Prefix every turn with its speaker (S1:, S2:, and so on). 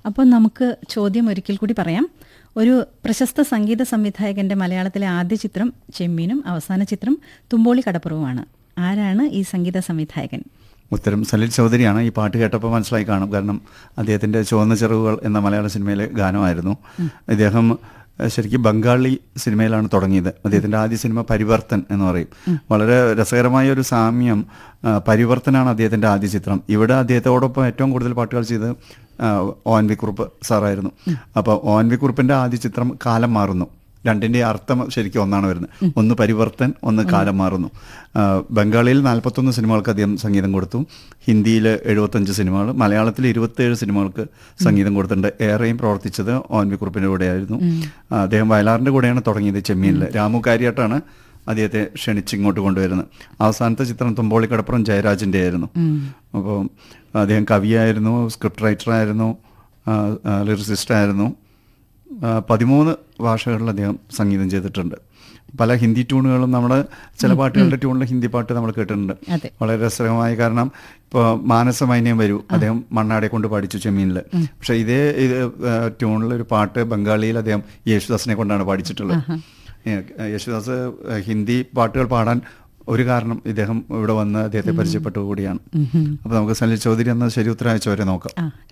S1: അപ്പോൾ നമുക്ക് ചോദ്യം ഒരിക്കൽ കൂടി പറയാം ഒരു പ്രശസ്ത സംഗീത സംവിധായകന്റെ മലയാളത്തിലെ ആദ്യ ചിത്രം ചെമ്മീനും അവസാന ചിത്രം തുമ്പോളി കടപ്പുറവുമാണ് ആരാണ് ഈ സംഗീത സംവിധായകൻ
S2: ഉത്തരം സലിൽ ചൗധരിയാണ് ഈ പാട്ട് കേട്ടപ്പോൾ മനസ്സിലായി കാണും കാരണം അദ്ദേഹത്തിൻ്റെ ചുവന്ന ചെറുകുകൾ എന്ന മലയാള സിനിമയിലെ ഗാനമായിരുന്നു ഇദ്ദേഹം ഏഹ്, ശരിക്കും ബംഗാളി സിനിമയിലാണ് തുടങ്ങിയത് അദ്ദേഹത്തിൻ്റെ ആദ്യ സിനിമ പരിവർത്തൻ എന്ന് പറയും വളരെ രസകരമായ ഒരു സാമ്യം ആ, പരിവർത്തനാണ് അദ്ദേഹത്തിൻ്റെ ആദ്യ ചിത്രം ഇവിടെ അദ്ദേഹത്തോടൊപ്പം ഏറ്റവും കൂടുതൽ പാട്ടുകൾ ചെയ്ത് ആ, ഒ എൻ വി കുറുപ്പ് സാറായിരുന്നു അപ്പോൾ ഒ എൻ വി കുറുപ്പിൻ്റെ ആദ്യ ചിത്രം കാലം മാറുന്നു രണ്ടിൻ്റെ അർത്ഥം ശരിക്കും ഒന്നാണ് വരുന്നത് ഒന്ന് പരിവർത്തൻ ഒന്ന് കാലം മാറുന്നു ആ, ബംഗാളിയിൽ നാൽപ്പത്തൊന്ന് സിനിമകൾക്ക് അദ്ദേഹം സംഗീതം കൊടുത്തു ഹിന്ദിയിൽ എഴുപത്തഞ്ച് സിനിമകൾ മലയാളത്തിൽ ഇരുപത്തേഴ് സിനിമകൾക്ക് സംഗീതം കൊടുത്തിട്ടുണ്ട് ഏറെയും പ്രവർത്തിച്ചത് ഓൻ വി കുറുപ്പിൻ്റെ കൂടെയായിരുന്നു ആ, അദ്ദേഹം വയലാറിൻ്റെ കൂടെയാണ് തുടങ്ങിയത് ചെമ്മീനിൽ രാമു കാര്യായിട്ടാണ് അദ്ദേഹത്തെ ക്ഷണിച്ച് ഇങ്ങോട്ട് കൊണ്ടുവരുന്നത് അവസാനത്തെ ചിത്രം തുമ്പോളി കടപ്പുറം ജയരാജിൻ്റെ ആയിരുന്നു അപ്പോൾ അദ്ദേഹം കവിയായിരുന്നു സ്ക്രിപ്റ്റ് റൈറ്ററായിരുന്നു ലിറിസിസ്റ്റായിരുന്നു ആ, പതിമൂന്ന് ഭാഷകളിൽ അദ്ദേഹം സംഗീതം ചെയ്തിട്ടുണ്ട് പല ഹിന്ദി ട്യൂണുകളും നമ്മൾ ചില പാട്ടുകളുടെ ട്യൂണിൽ ഹിന്ദി പാട്ട് നമ്മൾ കേട്ടിട്ടുണ്ട്
S1: അതെ.
S2: വളരെ രസകരമായ കാരണം ഇപ്പോൾ മാനസമൈന്യം വരൂ അദ്ദേഹം മണ്ണാടെ കൊണ്ട് പഠിച്ചു ചെമ്മീനിൽ പക്ഷേ ഇതേ ഇത് ട്യൂണിൽ ഒരു പാട്ട് ബംഗാളിയിൽ അദ്ദേഹം യേശുദാസിനെ കൊണ്ടാണ് പഠിച്ചിട്ടുള്ളത് ഏ, യേശുദാസ് ഏ, ഹിന്ദി പാട്ടുകൾ പാടാൻ ഒരു കാരണം ഇദ്ദേഹം ഇവിടെ വന്ന് അദ്ദേഹത്തെ പരിചയപ്പെട്ടു കൂടിയാണ് അപ്പോൾ നമുക്ക് സലിൽ ചൗധരി എന്ന ശരി ഉത്തരം അയച്ചവരെ നോക്കാം
S1: ആ